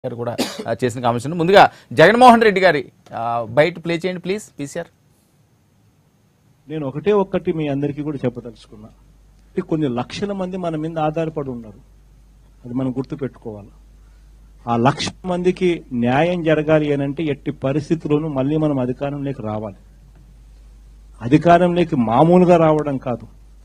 గారు కూడా ఆ, చేసిన కామెంట్స్ ఉన్నాయి. ముందుగా జగన్మోహన్ రెడ్డి గారి ఆ, బయట ప్లే చేయండి ప్లీజ్ పీసీఆర్ నేను ఒకటే ఒక్కటి మీ అందరికీ కూడా చెప్పదలుచుకున్నా అంటే కొన్ని లక్షల మంది మన మీద ఆధారపడి ఉన్నారు అది మనం గుర్తు పెట్టుకోవాలి ఆ లక్ష మందికి న్యాయం జరగాలి అని అంటే ఎట్టి పరిస్థితుల్లోనూ మళ్ళీ మనం అధికారంలోకి రావాలి అధికారంలోకి మామూలుగా రావడం కాదు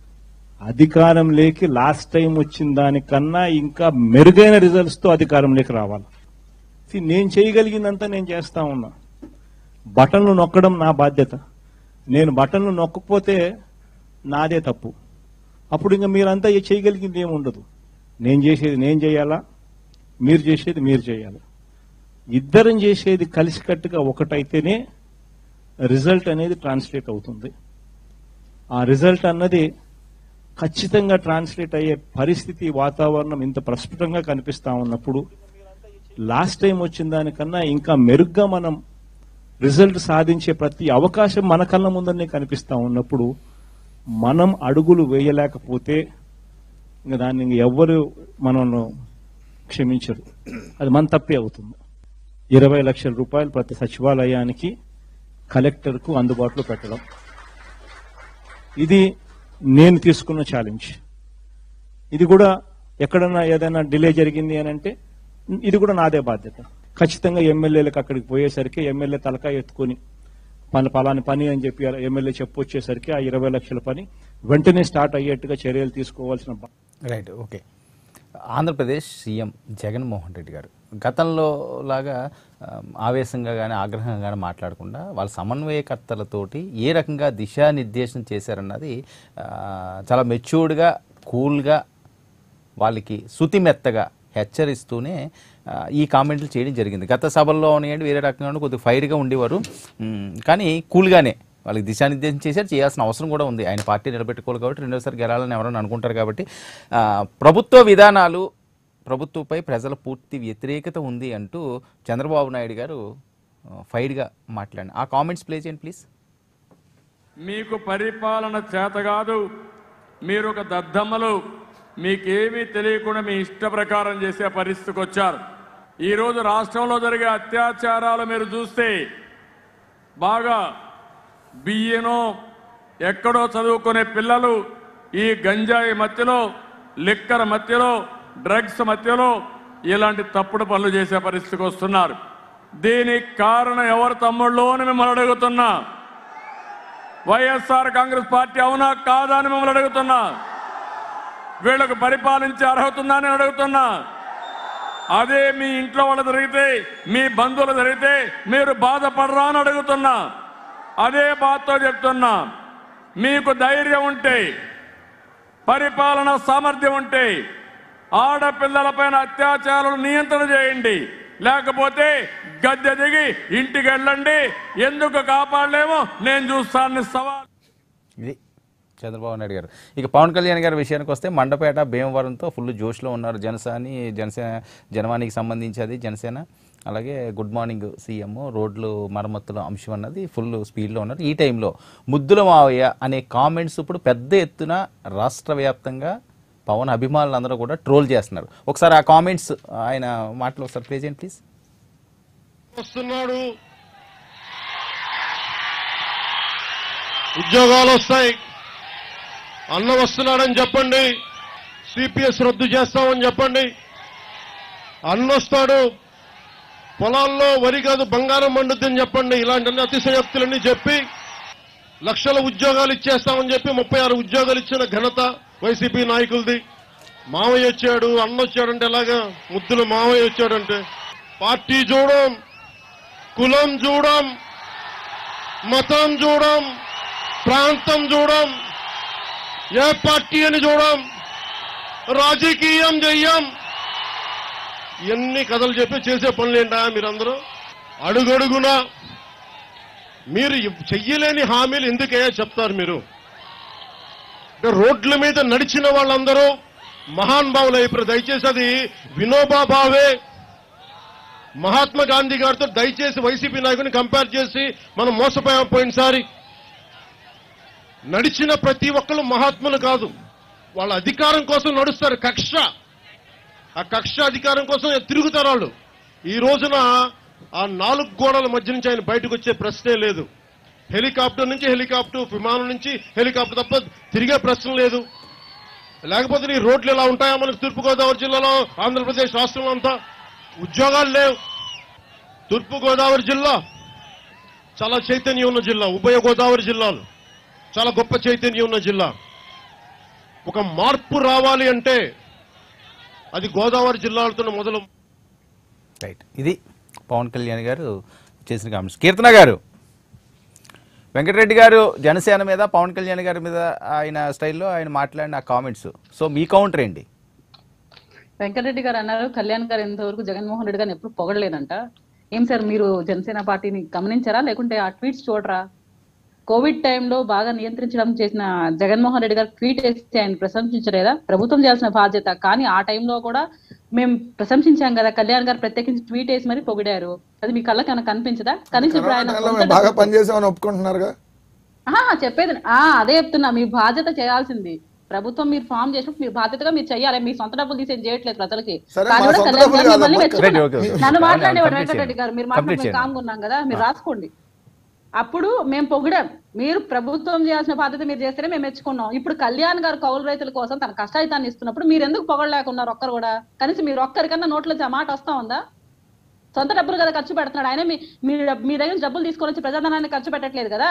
అధికారంలోకి లాస్ట్ టైం వచ్చిన దానికన్నా ఇంకా మెరుగైన రిజల్ట్స్ తో అధికారంలోకి రావాలి See, నేను చేయగలిగిందంతా నేను చేస్తా ఉన్నా బటన్లు నొక్కడం నా బాధ్యత నేను బటన్లు నొక్కకపోతే నాదే తప్పు అప్పుడు ఇంకా మీరంతా ఏ చేయగలిగింది ఏమి ఉండదు నేను చేసేది నేను చేయాలా మీరు చేసేది మీరు చేయాలి ఇద్దరం చేసేది కలిసికట్టుగా ఒకటైతేనే రిజల్ట్ అనేది ట్రాన్స్లేట్ అవుతుంది ఆ రిజల్ట్ అన్నది ఖచ్చితంగా ట్రాన్స్లేట్ అయ్యే పరిస్థితి వాతావరణం ఇంత ప్రస్ఫుటంగా కనిపిస్తా ఉన్నప్పుడు లాస్ట్ టైం వచ్చిన దానికన్నా ఇంకా మెరుగ్గా మనం రిజల్ట్ సాధించే ప్రతి అవకాశం మన కళ్ళ ముందరనే కనిపిస్తా ఉన్నప్పుడు మనం అడుగులు వేయలేకపోతే ఇంకా దాన్ని ఇంక ఎవ్వరు మనల్ని క్షమించరు అది మన తప్పే అవుతుంది ఇరవై లక్షల రూపాయలు ప్రతి సచివాలయానికి కలెక్టర్కు అందుబాటులో పెట్టడం ఇది నేను తీసుకున్న ఛాలెంజ్ ఇది కూడా ఎక్కడన్నా ఏదైనా డిలే జరిగింది అని అంటే ఇది కూడా నాదే బాధ్యత ఖచ్చితంగా ఎమ్మెల్యేలకు అక్కడికి పోయేసరికి ఎమ్మెల్యే తలకాయ ఎత్తుకొని పని పలాని పని అని చెప్పి ఎమ్మెల్యే చెప్పొచ్చేసరికి ఆ ఇరవై లక్షల పని వెంటనే స్టార్ట్ అయ్యేట్టుగా చర్యలు తీసుకోవాల్సిన బా- right okay Andhra Pradesh CM Jaganmohan Reddy గారు గతంలో లాగా ఆ, ఆవేశంగా కానీ ఆగ్రహంగా కానీ మాట్లాడకుండా వాళ్ళ సమన్వయకర్తలతోటి ఏ రకంగా దిశానిర్దేశం చేశారన్నది ఆ, చాలా మెచ్యూర్డ్గా కూల్గా వాళ్ళకి శుతిమెత్తగా హెచ్చరిస్తూనే ఆ, ఈ కామెంట్లు చేయడం జరిగింది గత సభల్లో ఉన్నాయండి వేరే రకంగా కొద్దిగా ఫైర్గా ఉండేవారు ఉమ్, కానీ కూల్గానే వాళ్ళకి దిశానిర్దేశం చేశారు చేయాల్సిన అవసరం కూడా ఉంది ఆయన పార్టీ నిలబెట్టుకోవాలి కాబట్టి రెండోసారి గెలాలని ఎవరైనా అనుకుంటారు కాబట్టి ఆ, ప్రభుత్వ విధానాలు ప్రభుత్వంపై ప్రజల పూర్తి వ్యతిరేకత ఉంది అంటూ చంద్రబాబు నాయుడు గారు ఆ, ఫైర్గా మాట్లాడిన ఆ కామెంట్స్ ప్లే చేయండి ప్లీజ్ మీకు పరిపాలన చేత కాదు మీరు ఒక దద్దమ్మలు మీకేమీ తెలియకుండా మీ ఇష్ట ప్రకారం చేసే పరిస్థితికి వచ్చారు ఈరోజు రాష్ట్రంలో జరిగే అత్యాచారాలు మీరు చూస్తే బాగా బియ్యనో ఎక్కడో చదువుకునే పిల్లలు ఈ గంజాయి మధ్యలో లిక్కర్ మధ్యలో డ్రగ్స్ మధ్యలో ఇలాంటి తప్పుడు పనులు చేసే పరిస్థితికి వస్తున్నారు దీనికి కారణం ఎవరు తమ్ముళ్ళు అని మిమ్మల్ని అడుగుతున్నా వైఎస్ఆర్ కాంగ్రెస్ పార్టీ అవునా కాదా అని మిమ్మల్ని అడుగుతున్నా వీళ్ళకు పరిపాలించే అర్హత ఉందా అని అడుగుతున్నా అదే మీ ఇంట్లో వాళ్ళు జరిగితే మీ బంధువులు జరిగితే మీరు బాధపడరా అని అడుగుతున్నా అదే బాధతో చెప్తున్నా మీకు ధైర్యం ఉంటే పరిపాలన సామర్థ్యం ఉంటే ఆడపిల్లలపైన అత్యాచారాలు నియంత్రణ చేయండి లేకపోతే గద్దె దిగి ఇంటికి వెళ్ళండి ఎందుకు కాపాడలేమో నేను చూస్తాను సవాల్ ఇది చంద్రబాబు నాయుడు గారు ఇక పవన్ కళ్యాణ్ గారి విషయానికి వస్తే మండపేట భీమవరంతో ఫుల్ జోష్లో ఉన్నారు జనసేన జనసేన జనవానికి సంబంధించి అది జనసేన అలాగే గుడ్ మార్నింగ్ సీఎం రోడ్లు మరమ్మతుల అంశం అన్నది ఫుల్ స్పీడ్లో ఉన్నారు ఈ టైంలో ముద్దుల మావయ్య అనే కామెంట్స్ ఇప్పుడు పెద్ద ఎత్తున రాష్ట్ర వ్యాప్తంగా పవన్ అభిమానులు అందరూ కూడా ట్రోల్ చేస్తున్నారు ఒకసారి ఆ కామెంట్స్ ఆయన మాటలు ఒకసారి ప్లే చేయండి ప్లీజ్ వస్తున్నాడు ఉద్యోగాలు వస్తాయి అన్న వస్తున్నాడని చెప్పండి సిపిఎస్ రద్దు చేస్తామని చెప్పండి అన్న వస్తాడు పొలాల్లో వరి కాదు బంగారం పండుద్దని చెప్పండి ఇలాంటి అతిశయోక్తులన్నీ చెప్పి లక్షల ఉద్యోగాలు ఇచ్చేస్తామని చెప్పి ముప్పై ఆరు ఉద్యోగాలు ఇచ్చిన ఘనత వైసీపీ నాయకులది మావయ్య వచ్చాడు అన్న వచ్చాడంటే ఎలాగా ముద్దులు మావయ్య వచ్చాడంటే పార్టీ చూడం కులం చూడం మతం చూడం ప్రాంతం చూడం ఏ పార్టీ అని చూడం రాజకీయం చెయ్యం ఎన్ని కథలు చెప్పి చేసే పనులేంటా మీరందరూ అడుగడుగునా మీరు ఇవ్- చెయ్యలేని హామీలు ఎందుకయ్యా చెప్తారు మీరు అంటే రోడ్ల మీద నడిచిన వాళ్ళందరూ మహాన్ భావులు అయిపోయారు దయచేసి అది వినోబా భావే మహాత్మా గాంధీ గారితో దయచేసి వైసీపీ నాయకుని కంపేర్ చేసి మనం మోసపోయాం పోయినసారి నడిచిన ప్రతి ఒక్కరు మహాత్ములు కాదు వాళ్ళ అధికారం కోసం నడుస్తారు కక్ష ఆ కక్ష అధికారం కోసం తిరుగుతారు వాళ్ళు ఈ రోజున ఆ నాలుగు గోడల మధ్య నుంచి ఆయన బయటకు వచ్చే ప్రశ్నే లేదు హెలికాప్టర్ నుంచి హెలికాప్టర్ విమానం నుంచి హెలికాప్టర్ తప్ప తిరిగే ప్రశ్న లేదు లేకపోతే ఈ రోడ్లు ఎలా ఉంటాయా మనకు తూర్పుగోదావరి జిల్లాలో ఆంధ్రప్రదేశ్ రాష్ట్రంలో అంతా ఉద్యోగాలు లేవు తూర్పుగోదావరి జిల్లా చాలా చైతన్యం ఉన్న జిల్లా ఉభయ గోదావరి జిల్లాలు చాలా గొప్ప చైతన్యం ఉన్న జిల్లా ఒక మార్పు రావాలి అంటే అది గోదావరి జిల్లాలతో మొదలు రైట్ ఇది పవన్ కళ్యాణ్ గారు చేసిన కామెంట్స్ కీర్తన గారు వెంకటరెడ్డి గారు జనసేన మీద పవన్ కళ్యాణ్ గారి మీద ఆయన స్టైల్లో ఆయన మాట్లాడిన కామెంట్స్ సో మీ కౌంటర్ ఏంటి వెంకటరెడ్డి గారు అన్నారు కళ్యాణ్ గారు ఇంతవరకు జగన్మోహన్ రెడ్డి గారిని ఎప్పుడు పొగడలేదంట ఏం సార్ మీరు జనసేన పార్టీని గమనించారా లేకుంటే ఆ ట్వీట్స్ చూడరా కోవిడ్ టైంలో బాగా నియంత్రించడం చేసిన జగన్మోహన్ రెడ్డి గారు ట్వీట్ చేసి ఆయన ప్రశంసించలేదా ప్రభుత్వం చేయాల్సిన బాధ్యత కానీ ఆ టైంలో కూడా మేము ప్రశంసించాం కదా కళ్యాణ్ గారు ప్రత్యేకించి ట్వీట్ వేసి మరి పొగిడారు అది మీ కళ్ళకి ఏమైనా కనిపించదా కనీసం ఇప్పుడు కరోనా ఆయన టైంలో సొంత మేము బాగా డబ్బుతో- పనిచేసామని ఒప్పుకుంటున్నారుగా ఆహా, చెప్పేది ఆ అదే చెప్తున్నా మీ బాధ్యత చేయాల్సింది ప్రభుత్వం మీరు ఫామ్ చేసినప్పుడు మీరు బాధ్యతగా మీరు చెయ్యాలి మీ సొంత డబ్బులు తీసేం చేయట్లేదు ప్రజలకి సరే, కానీ మా కూడా సొంత కళ్యాణ్ డబ్బులు గారు కాదమ్మా. మిమ్మల్ని మెచ్చుకున్నా. Right, okay, okay. నన్ను అవును, మాట్లాడే కంప్లీట్ వెంకటరెడ్డి చేయండి. గారు మీరు కంప్లీట్ మాట్లాడి చేయండి. కామ్గా ఉన్నాం కదా మీరు రాసుకోండి అప్పుడు మేము పొగిడాం మీరు ప్రభుత్వం చేయాల్సిన బాధ్యత మీరు చేస్తేనే మేము మెచ్చుకున్నాం ఇప్పుడు కళ్యాణ్ గారు కౌలు రైతుల కోసం తన కష్టాయితాన్ని ఇస్తున్నప్పుడు మీరు ఎందుకు పొగడలేకున్నారు ఒక్కరు కూడా కనీసం మీరు ఒక్కరికన్నా నోట్లోంచి ఆ మాట వస్తా ఉందా సొంత డబ్బులు కదా ఖర్చు పెడుతున్నాడు ఆయన మీ మీ మీ దగ్గర నుంచి డబ్బులు తీసుకొని వచ్చి ప్రజాధనాన్ని ఖర్చు పెట్టట్లేదు కదా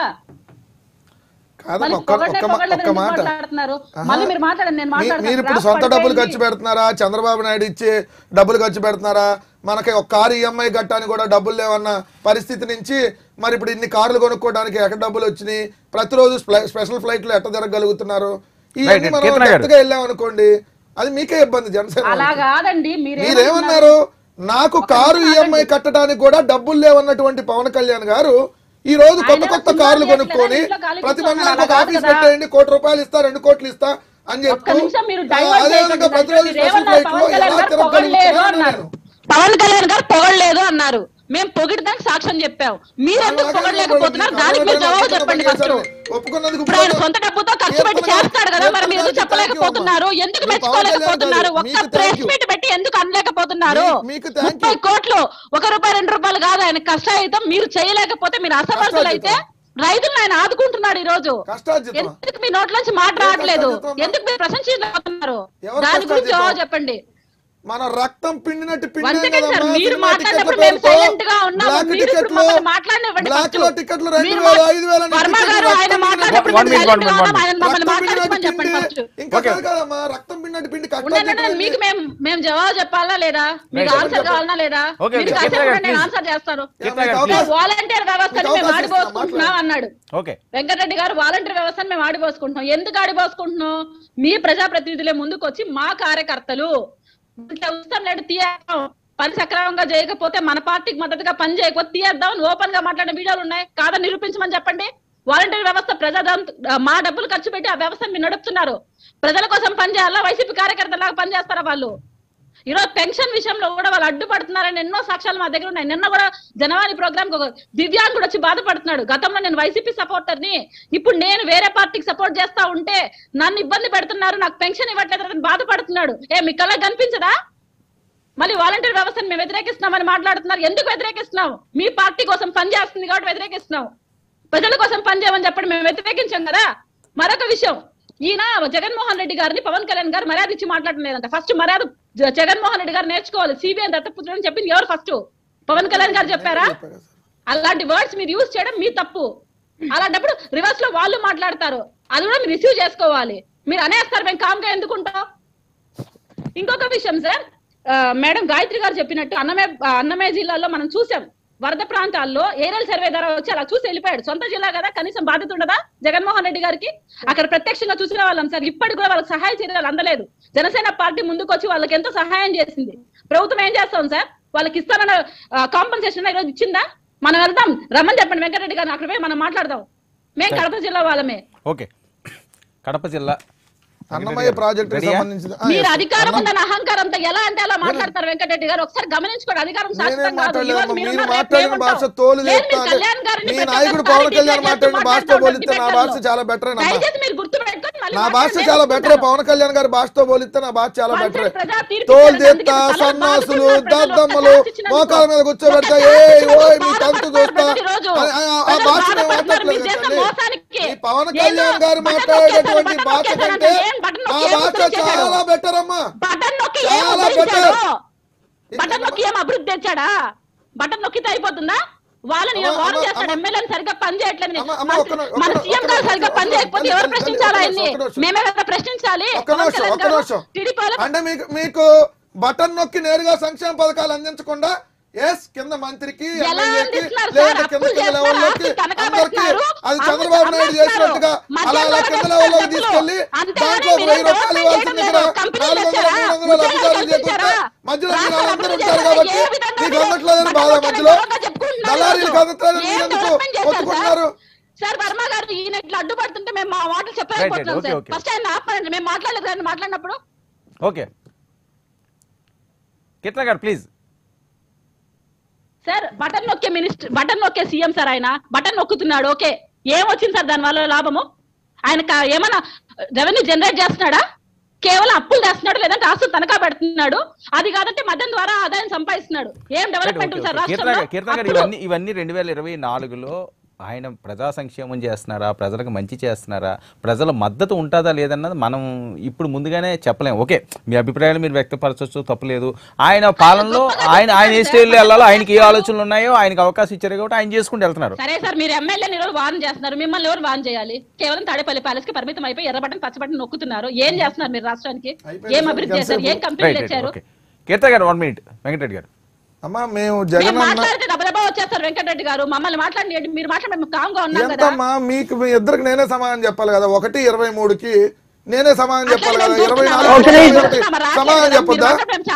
కాదమ్మా మళ్ళీ ఒక్క పొగడలే, ఒక్క మా- పొగడలేదు ఒక్క ఎందుకు మాట మాట్లాడుతున్నారు ఆహా. మళ్ళీ మీరు మాట్లాడండి నేను మీ- మాట్లాడతాను మీరు ఇప్పుడు గ్రాఫ్ సొంత డబ్బులు పడిపోయింది. ఖర్చు పెడుతున్నారా చంద్రబాబు నాయుడు ఇచ్చే డబ్బులు ఖర్చు పెడుతున్నారా మనకి ఒక కారు ఈఎంఐ కట్టానికి కూడా డబ్బులు లేవన్న పరిస్థితి నుంచి మరి ఇప్పుడు ఇన్ని కార్లు కొనుక్కోవడానికి ఎక్కడ డబ్బులు వచ్చినాయి ప్రతిరోజు స్ప్లై- స్పెషల్ ఫ్లైట్లు ఎట్ట జరగలుగుతున్నారు ఇవన్నీ Right, మనం కీర్తన గారు. డెప్త్గా వెళ్ళాం అనుకోండి అది మీకే ఇబ్బంది జనసేన అలా వాళ్ళకి. కాదండి మీరేమన్నారు నాకు కారు ఈఎంఐ కట్టడానికి కూడా డబ్బులు లేవన్నటువంటి పవన్ కళ్యాణ్ గారు ఈ రోజు కొత్త ఆయన కొత్త సినిమా కార్లు చేయట్లేదా? కొనుక్కొని ఇంట్లో ఖాళీ ప్రతి కూర్చోమన్నారు. మండలానికి ఒక అలా ఆఫీస్ కాదు కదా. పెట్టేయండి కోటి రూపాయలు ఇస్తా రెండు కోట్లు ఇస్తా అని ఒక్క చెప్తూ నిమిషం మీరు ఆ, డైవర్ట్ అదేవిధంగా చేయకండి. ప్రతిరోజు మీరు స్పెషల్ ఏమన్నారు? ఫ్లైట్ లో పవన్ కళ్యాణ్ ఎలా గారు పొగడలేదు తిరగలుగుతున్నాను అన్నారు నేను పవన్ కళ్యాణ్ గారు పొగడలేదు అన్నారు మేము పొగిడడానికి సాక్ష్యం చెప్పాం మీరు ఎందుకు పొగడలేకపోతున్నారు దానికి మీరు జవాబు చెప్పండి ఫస్ట్ ఒప్పుకున్నందుకు ఇప్పుడు ఆయన సొంత డబ్బుతో ఖర్చు పెట్టి చేస్తాడు కదా మరి మీరు ఎందుకు చెప్పలేకపోతున్నారు ఎందుకు మెచ్చుకోలేకపోతున్నారు ఒక్క ప్రెస్ మీట్ పెట్టి ఎందుకు అనలేకపోతున్నారు మీ- మీకు thank you. ముప్పై కోట్లు ఒక రూపాయి రెండు రూపాయలు కాదు ఆయన కష్టాయితం మీరు చేయలేకపోతే మీరు అసమర్థులు అయితే రైతులను ఆయన ఆదుకుంటున్నాడు ఈ రోజు కష్టార్జితం ఎందుకు మీ నోట్లోంచి మాట రావట్లేదు కష్టార్జితం? ఎందుకు మీరు ప్రశంసించలేకపోతున్నారు ఎవరు దాని గురించి కష్టార్జితం? జవాబు చెప్పండి మన రక్తం పిండినట్టు One second, sir. పిండి మీరు మాట్లాడినప్పుడు మేము silent గా ఉన్నాము. మీరు ఇప్పుడు మమ్మల్ని మాట్లాడనివ్వండి బ్లాక్ first. లో టికెట్లు రెండు మీరు వేల మా- ఐదు వేల వర్మ గారు ఆయన మాట్లాడినప్పుడు One మేము minute, one silent గా minute, one ఉన్నాం. ఆయన మమ్మల్ని రక్తం పిండినట్టు మాట్లాడమని చెప్పండి పిండి ఫస్ట్ ఇంకా Okay. కాదు కదమ్మా రక్తం పిండినట్టు పిండి ఉండండి, ఉండండి. కట్టాలి మీకు మేము మేము జవాబు చెప్పాలా లేదా మీకు Right. ఆన్సర్ కావాలనా లేదా Okay, మీరు okay. కాసేపు Keep ఉండండి, నేను please. ఆన్సర్ చేస్తాను కీర్తన మీకు గారు, అవకాశం- please. వాలంటీర్ వ్యవస్థని మీకు మేము అవకాశం ఇస్తాను, ఆడిపోసుకుంటున్నాం మాట్లాడండి. అన్నాడు ఓకే వెంకటరెడ్డి గారు వాలంటీర్ వ్యవస్థను మేము ఆడిపోసుకుంటున్నాం ఎందుకు ఆడిపోసుకుంటున్నాం మీ ప్రజాప్రతినిధులే ముందుకు వచ్చి మా కార్యకర్తలు ఇంట్లో ఉచితం లేడు తీయేద్దాం పని సక్రమంగా చేయకపోతే మన పార్టీకి మద్దతుగా పని చేయకపోతే తీయేద్దాం అని ఓపెన్ గా మాట్లాడిన వీడియోలు ఉన్నాయి కాదని నిరూపించమని చెప్పండి వాలంటీర్ వ్యవస్థ ప్రజాదం మా డబ్బులు ఖర్చు పెట్టి ఆ వ్యవస్థను మీరు నడుపుతున్నారు ప్రజల కోసం పని చేయాలా వైసీపీ కార్యకర్తలాగా పని చేస్తారా వాళ్ళు ఈరోజు పెన్షన్ విషయంలో కూడా వాళ్ళు అడ్డుపడుతున్నారని ఎన్నో సాక్ష్యాలు మా దగ్గర ఉన్నాయి నిన్న కూడా జనవాణి ప్రోగ్రామ్ ఒక దివ్యాంగుడు వచ్చి బాధపడుతున్నాడు గతంలో నేను వైసీపీ సపోర్టర్ ని ఇప్పుడు నేను వేరే పార్టీకి సపోర్ట్ చేస్తా ఉంటే నన్ను ఇబ్బంది పెడుతున్నారు నాకు పెన్షన్ ఇవ్వట్లేదు అని బాధపడుతున్నాడు ఏ మీ కళ్ళకి కనిపించదా మళ్ళీ వాలంటీర్ వ్యవస్థను మేము వ్యతిరేకిస్తున్నామని మాట్లాడుతున్నారు ఎందుకు వ్యతిరేకిస్తున్నాం మీ పార్టీ కోసం పని చేస్తుంది కాబట్టి వ్యతిరేకిస్తున్నాం ప్రజల కోసం పని చేయమని చెప్పండి మేము వ్యతిరేకించాం కదా మరొక విషయం ఈయన జగన్మోహన్ రెడ్డి గారిని పవన్ కళ్యాణ్ గారు మర్యాద ఇచ్చి మాట్లాడడం లేదంట ఫస్ట్ మర్యాద జ- జగన్మోహన్ రెడ్డి గారు నేర్చుకోవాలి సిబిఐ దత్తపుత్రుడు అని చెప్పింది ఎవరు ఫస్ట్ పవన్ కళ్యాణ్ గారు చెప్పారా అలాంటి వర్డ్స్ మీరు యూజ్ చేయడం మీ తప్పు అలాంటప్పుడు రివర్స్ లో వాళ్ళు మాట్లాడతారు అది కూడా మీరు రిసీవ్ చేసుకోవాలి మీరు అనేస్తారు మేము కామ్గా ఎందుకుంటాం ఇంకొక విషయం సార్ ఆ, మేడం గాయత్రి గారు చెప్పినట్టు అన్నమే ఆ, అన్నమయ్య జిల్లాలో మనం చూసాం వరద ప్రాంతాల్లో ఏరియల్ సర్వే ద్వారా వచ్చి అలా చూసి వెళ్ళిపోయాడు సొంత జిల్లా కదా కనీసం బాధ్యత ఉండదా జగన్మోహన్ రెడ్డి గారికి అక్కడ ప్రత్యక్షంగా చూసిన వాళ్ళం సార్ ఇప్పటికి కూడా వాళ్ళకి సహాయ చర్యలు అందలేదు జనసేన పార్టీ ముందుకు వచ్చి వాళ్ళకి ఎంతో సహాయం చేసింది ప్రభుత్వం ఏం చేస్తాం సార్ వాళ్ళకి ఇస్తానన్న కాంపన్సేషన్ ఈరోజు ఇచ్చిందా మనం వెళ్దాం రమ్మని చెప్పండి వెంకటరెడ్డి గారిని అక్కడ పోయి మనం మాట్లాడదాం మేము కడప జిల్లా వాళ్ళమే ఓకే కడప జిల్లా అన్నమయ్య ప్రాజెక్టు రెడీయా? సంబంధించిన ఆ, మీరు yes. అధికారం ఉందని అహంకారంతో ఎలా అంటే అలా మాట్లాడతారు వెంకటరెడ్డి గారు ఒకసారి గమనించుకోండి అధికారం నేనేం శాశ్వతం కాదు. మాట్లాడలేదు ఈరోజు అమ్మా. మీరున్న మీరు రేపు మాట్లాడిన ఏముంటావు? భాష తోలు లేదు, మీరు లేపుతారు. కళ్యాణ్ గారిని మీ ప్రతి నాయకుడు ఒక్కసారి పవన్ కళ్యాణ్ డిబేట్ మాట్లాడిన చేస్తూ భాషతో మాట్లాడుతూ పోలిస్తే నా డిబేట్లలో. భాష చాలా బెటర్ దయచేసి మీరు గుర్తు పెట్టుకొని మళ్ళీ నా భాష మాట్లాడండి, చాలా నేను బెటర్ ఒప్పుకుంటాను. పవన్ కళ్యాణ్ గారి భాషతో పోలిస్తే నా భాష చాలా వంశీ బెటర్ ప్రజా తీర్పు తోలు ఇచ్చారు, తీత్త అందుకే ప్రజలు సన్నాసులు బాధపడుతున్నారు, ప్రజలు దద్దమ్మలు ఒక్క ఛాన్స్ మోకాల మీద కూర్చోబెడతా ఒక్క ఏ ఛాన్స్ ఓయ్ మీ ఇచ్చినందుకు తంతు చూస్తా ప్రతిరోజు అని ఆ- ఆ ప్రజలు భాష మేము బాధపడుతున్నారు, మీ మాట్లాడలేదు చేసిన తల్లి. మోసానికి. ఈ పవన్ ఏదో కళ్యాణ్ గారు బటన్ మాట్లాడేటటువంటి నొక్కేశారు, భాష బటన్ కంటే నొక్కేశారు, ఏం బటన్ ఆ నొక్కి ఏం భాష అభివృద్ధి చేశారు? చాలా బెటర్ అమ్మా బటన్ నొక్కి ఏం చాలా ఉద్ధరించాడు better. బటన్ నొక్కి ఏం అభివృద్ధి తెచ్చాడా బటన్ నొక్కితే అయిపోతుందా వాళ్ళని అమ్మ, వారం అమ్మ, చేస్తాడు అమ్మ. ఎమ్మెల్యేని సరిగ్గా పని చేయట్లేదు అమ్మ, అమ్మ, మన- ఒక్క నిమిషం, మన ఒక్క సీఎం నిమిషం, గారు ఒక్క సరిగ్గా పని నిమిషం, చేయకపోతే తల్లి, ఎవరు తల్లి, ప్రశ్నించాలి ఒక్క ఆయన్ని నిమిషం, ఒక్క నిమిషం. మేమే కదా ప్రశ్నించాలి ఒక్క పవన్ నిమిషం కళ్యాణ్ ఒక్క గారు నిమిషం టీడీపీ వాళ్ళ- అంటే మీకు మీకు బటన్ నొక్కి నేరుగా సంక్షేమ పథకాలు అందించకుండా ఎస్ కింద మంత్రికి ఎలా ఎమ్మెల్యేకి అందిస్తున్నారు లేదా సార్? కింద అప్పులు కింద చేస్తున్నారు, లెవెల్లోకి ఆస్తి తనఖా అందరికి పెడుతున్నారు, అది అమ్ము- చంద్రబాబు నాయుడు అమ్మేస్తున్నారు. చేసినట్టుగా మధ్య అలా అలా కింద తరగతి లెవెల్లోకి డబ్బులు. తీసుకెళ్లి అంతేగాని దాంట్లో ఒక మీరు వెయ్యి రూపాయలు డెవలప్మెంట్ ఇవ్వాల్సిన చేయడం దగ్గర లేదు. కంపెనీలు నాలుగు వందల తెచ్చారా? మూడు వందల ఉద్యోగాలు అభివృద్ధి చేకూరితే కల్పించారా? మధ్యలో మీరు రాష్ట్ర అందరూ అభివృద్ధి ఉంటారు చేశారా? కాబట్టి ఏ విధంగా మీకు మీరు అందట్లేదని బాధ బటన్ మధ్యలో నొక్కడం చెప్పుకుంటున్నారు దళారీలు ఈరోజు. కదట్లేదని ఏం మీరెందుకు డెవలప్మెంట్ చేశారు సార్? ఒప్పుకుంటున్నారు సార్ వర్మ గారు ఈయన ఇట్లా అడ్డుపడుతుంటే మేము మా మాటలు Right, చెప్పలేకపోతున్నాం right. Sir Okay, okay. First ఆయన ఆపండి మేము మాట్లాడలేదు కానీ మాట్లాడినప్పుడు okay Keerthana garu please sir button నొక్కే మినిస్టర్ బటన్ నొక్కే సీఎం సార్ ఆయన బటన్ నొక్కుతున్నాడు ఓకే ఏం వచ్చింది సార్ దాని వల్ల లాభము ఆయన కా- ఏమన్నా రెవెన్యూ జనరేట్ చేస్తున్నాడా కేవలం అప్పులు చేస్తున్నాడు లేదంటే ఆస్తులు తనఖా పెడుతున్నాడు అది కాదంటే మద్యం ద్వారా ఆదాయం సంపాదిస్తున్నాడు ఏం డెవలప్మెంట్ ఉంది సార్ కీర్తన రాష్ట్రంలో గారు కీర్తన గారు అప్పులు. ఇవన్నీ ఇవన్నీ రెండు వేల ఇరవై నాలుగులో ఆయన ప్రజా సంక్షేమం చేస్తున్నారా ప్రజలకు మంచి చేస్తున్నారా ప్రజల మద్దతు ఉంటుందా లేదన్నది మనం ఇప్పుడు ముందుగానే చెప్పలేం ఓకే మీ అభిప్రాయాలు మీరు వ్యక్తపరచవచ్చు తప్పలేదు ఆయన పాలనలో ఆయన ఆయన ఏ స్టైల్లో వెళ్ళాలో ఆయనకి ఏ ఆలోచనలు ఉన్నాయో ఆయనకి అవకాశం ఇచ్చారు కాబట్టి ఆయన చేసుకుంటూ వెళ్తున్నారు సరే సార్ మీరు ఎమ్మెల్యేని ఈరోజు వార్న్ చేస్తున్నారు మిమ్మల్ని ఎవరు వార్న్ చేయాలి కేవలం తాడేపల్లి ప్యాలెస్ కి పరిమితం అయిపోయి ఎర్రబటన్ పచ్చబటన్ నొక్కుతున్నారు ఏం చేస్తున్నారు మీరు రాష్ట్రానికి అయిపోయింది ఏం సార్, అభివృద్ధి చేశారు ఏం రైట్ కంపెనీలు రైట్ తెచ్చారు ఓకే కీర్తన గారు వన్ మినిట్ వెంకటరెడ్డి గారు అమ్మా మేము మేము జగన్ అన్న మాట్లాడితే దెబ్బ వచ్చేస్తారు వెంకటరెడ్డి గారు మమ్మల్ని మాట్లాడి మీరు మాట్లాడి మేము కామ్గా ఉన్నాం కదా ఎంతమ్మా మీకు మీ ఇద్దరికి నేనే సమాధానం చెప్పాలి కదా ఒకటి ఇరవై మూడుకి నేనే సమాధానం చెప్పాలి కదా ఇరవై నాలుగు ఒకటి సమాధానం చెప్పొద్దా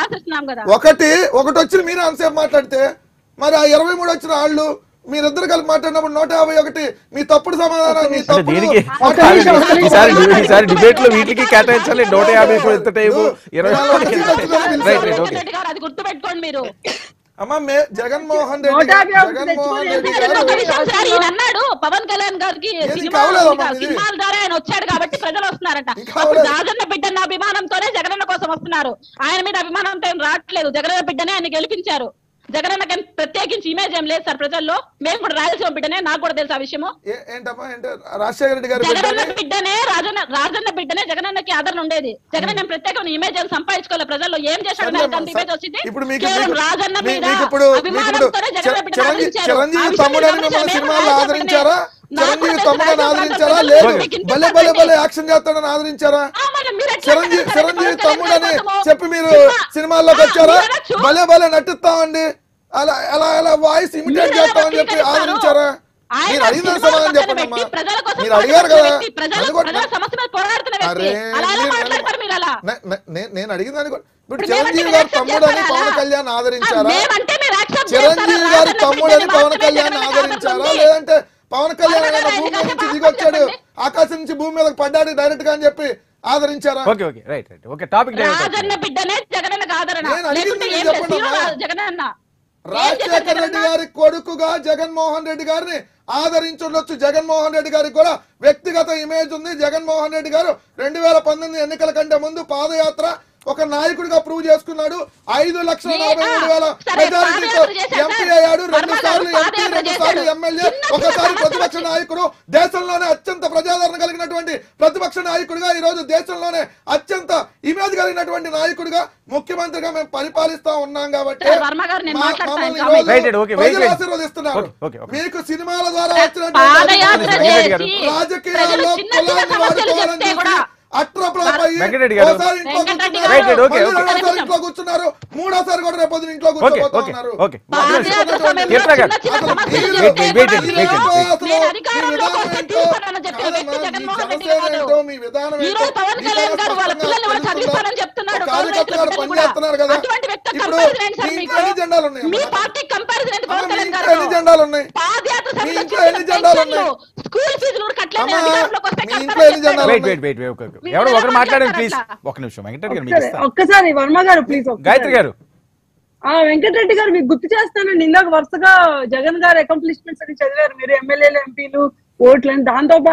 ఒకటి ఒకటి వచ్చి మీరు అంతసేపు మాట్లాడితే మరి ఆ ఇరవై మూడు వచ్చిన వాళ్ళు మీరిద్దరు కలిపి మాట్లాడినప్పుడు నూట యాభై ఒకటి మీ తప్పుడు సమాధానం మీ అంటే తప్పుడు దీనికి మాట్లాడి- ఈసారి ఈసారి డిబేట్ లో వీటికి కేటాయించాలి నూట యాభై ఎంత టైపు ఇరవై రైట్ రైట్ ఓకే అది గుర్తు పెట్టుకోండి మీరు అమ్మా మే జగన్మోహన్ రెడ్డి నూట గారు- యాభై ఒకటి జగన్మోహన్ రెడ్డి తెచ్చుకొని ఒక గారు విషయం సార్ ఈయన అన్నాడు పవన్ కళ్యాణ్ గారికి ఏది సినిమా కావలేదమ్మా ఇది? సినిమాల ద్వారా ఆయన వచ్చాడు కాబట్టి ప్రజలు వస్తున్నారంట ఇంకా అప్పుడు కావలేదు. రాజన్న బిడ్డన్న అభిమానంతోనే జగనన్న కోసం వస్తున్నారు ఆయన మీద అభిమానంతో ఏం రావట్లేదు జగనన్న బిడ్డనే ఆయన గెలిపించారు జగనన్నకి ఏం ప్రత్యేకించి ఇమేజ్ ఏం లేదు సార్ ప్రజల్లో మేము కూడా రాయలసీమ బిడ్డనే నాకు కూడా తెలుసు ఆ విషయము ఏ- ఏంటమ్మా ఏంటి రాజశేఖర రెడ్డి గారు జగనన్న బిడ్డని- బిడ్డనే రాజన్న రాజన్న బిడ్డనే జగనన్నకి ఆదరణ ఉండేది జగనన్న ఏం ప్రత్యేకమైన ఇమేజ్ ఏం సంపాదించుకోవాలి ప్రజల్లో ఏం చేశాడు సర్లేమ్మా, నాకు అంత ఇమేజ్ వచ్చింది ఇప్పుడు మీకు కేవలం మీకు- రాజన్న మీ- మీద మీకు ఇప్పుడు మీకు ఇప్పుడు అభిమానంతోనే జగనన్న బిడ్డను చిరంజీవి ఆదరించారు. ఆ చిరంజీవి విషయం తమ్ముడని మీరు మిమ్మల్ని గమనించారు. సినిమాల్లో మేము ఆదరించారా నాకు చిరంజీవి తెలుసు తమ్ముడని రాజన్న ఆదరించారా బిడ్డను లేదు మీకు ఇంత భలే భలే చెప్పండి. భలే యాక్షన్ చేస్తాడని ఆదరించారా ఆ, మరి మీరు ఎట్లా చిరంజీవి అంటారు? చిరంజీవి పవన్ కళ్యాణ్ తమ్ముడని కోసము చెప్పి మీరు సినిమా- సినిమాల్లోకి ఆ, వచ్చారా మీరు అనొచ్చు. భలే భలే నటిస్తామండి అలా అలా అలా వాయిస్ ఇమిటేట్ మీరు చేస్తామని ఎలా చెప్పి వ్యక్తీకరిస్తారు? ఆదరించారా ఆయన మీరు అడిగిన సినిమాలు సమాధానం పక్కన చెప్పండి అమ్మా పెట్టి ప్రజల కోసం మీరు అడిగారు పోరాడుతున్న కదా వ్యక్తి, ప్రజల అది కూడా- ప్రజల సమస్య మీద పోరాడుతున్న వ్యక్తి అరే అలా ఎలా మీరు- మాట్లాడతారు మీరు అలా నే- నే- నే- నేను అడిగిన దానికి కూడా- ఇప్పుడు ఇప్పుడు మేమంటే చిరంజీవి మీరు గారు accept తమ్ముడని చేస్తారా? పవన్ కళ్యాణ్ ఆ, ఆదరించారా మేమంటే మీరు accept చిరంజీవి చేస్తారా? గారి రాజన్న తమ్ముడని బిడ్డని పవన్ మాత్రమే కళ్యాణ్ జగనన్న ఆదరించారా ఆదరణ ఉంది. లేదంటే పవన్ కళ్యాణ్ పవన్ ఏమైనా కళ్యాణ్ భూమి మీద నుంచి చెప్పండి. దిగొచ్చాడు ఆకాశం నుంచి భూమి మీదకి పడ్డాడు డైరెక్ట్ గా అని చెప్పి ఆదరించారా okay okay right right okay topic Rajanna బిడ్డనే జగనన్నకు ఆదరణ నేను అడిగింది లేకుంటే మీరు ఏం లేదు. చెప్పండి హీరో అమ్మా. రా- జగనన్న ఏం రాజశేఖర చేశారు రెడ్డి జగనన్న? గారి కొడుకుగా జగన్మోహన్ రెడ్డి గారిని ఆదరించుండొచ్చు జగన్మోహన్ రెడ్డి గారికి కూడా వ్యక్తిగత ఇమేజ్ ఉంది జగన్మోహన్ రెడ్డి గారు రెండు వేల పంతొమ్మిది ఎన్నికల కంటే ముందు పాదయాత్ర ఒక నాయకుడిగా ప్రూవ్ చేసుకున్నాడు ఐదు లక్షల ఏ- నలభై మూడు వేల సరే, మెజారిటీతో పాదయాత్ర చేశాడు ఎంపీ సార్. అయ్యాడు రెండు వర్మ గారు సార్లు ఎంపీ పాదయాత్ర రెండు సార్లు చేశాడు. ఎమ్మెల్యే చిన్న చిన్న ఒకసారి సమస్యలు ప్రతిపక్ష వచ్చి- నాయకుడు దేశంలోనే అత్యంత ప్రజాదరణ కలిగినటువంటి ప్రతిపక్ష నాయకుడిగా ఈ రోజు దేశంలోనే అత్యంత ఇమేజ్ కలిగినటువంటి నాయకుడిగా ముఖ్యమంత్రిగా మేము పరిపాలిస్తా ఉన్నాం కాబట్టి సార్, వర్మ గారు నేను మా- మాట్లాడతాను, మమ్మల్ని ఇంకా ఈరోజు Right, right, okay, wait, ప్రజలు wait. ఆశీర్వదిస్తున్నారు Okay, okay, okay. మీకు సినిమాల ద్వారా పాదయాత్ర వచ్చినటువంటి గారు. చేసి రాజకీయాల్లో ప్రజలు చిన్న చిన్న కులాన్ని సమస్యలు వాడుకోవాలని చెప్తే కూడా చూసి అట్రప్లాప్ అయ్యి వెంకటరెడ్డి గారు. ఓసారి ఇంట్లో వెంకటరెడ్డి కూర్చున్నారు, Right, right, okay, మళ్ళీ okay. రెండోసారి ఇంట్లో కూర్చున్నారు మూడోసారి కూడా రేపు పొద్దున ఇంట్లో ఓకే కూర్చోబోతా ఓకే ఉన్నారు ఓకే పాదయాత్ర సమయంలో కీర్తన గారు. చిన్న చిన్న అసలు సమస్యలు మీరు- చెప్తే wait, wait, కూడా wait, మీరు wait, wait. నేను అధికారంలోకి వస్తే తీసుకోనని చెప్పిన వ్యక్తి జగన్మోహన్ రెడ్డి గారు ఈ రోజు పవన్ కళ్యాణ్ గారు వాళ్ళ పిల్లల్ని కూడా చదివిస్తానని చెప్తున్నాడు కార్యకర్తలు కూడా పిల్లలు పనిచేస్తున్నారు కూడా. కదా అటువంటి వ్యక్తి ఇప్పుడు కంపారిజన్ ఏంటి సార్ మీ మీకు ఇంట్లో ఎన్ని జెండాలు ఉన్నాయి మీ అమ్మా? పార్టీ కంపారిజన్ ఏంటి పవన్ అమ్మా, మీ కళ్యాణ్ ఇంట్లో గారు ఎన్ని జెండాలు ఉన్నాయి పాదయాత్ర మీ సభలో ఇంట్లో ఇచ్చిన ఎన్ని జెండాలు పెన్షన్లు, ఉన్నాయి? స్కూల్ ఫీజులు కూడా కట్టలేని అమ్మా, అధికారంలోకి వస్తే మీ కడతారని ఇంట్లో ఎన్ని చెప్పారు. జెండాలు wait wait wait wait okay మీరు ఎవరు ఎలా ఒకరు మాట్లాడండి ప్లీజ్ మాట్లాడతారు ఒక నిమిషం వెంకటరెడ్డి గారు మీకు ఒక్కసారి ఇస్తా ఒక్కసారి వర్మ గారు ప్లీజ్ గాయత్రి గారు ఆ వెంకటరెడ్డి గారు మీకు గుర్తు చేస్తానండి ఇందాక వరుసగా జగన్ గారు అకాంప్లిష్మెంట్స్ అని చదివారు మీరు ఎమ్మెల్యేలు ఎంపీలు ఓట్లని దాంతో పాటు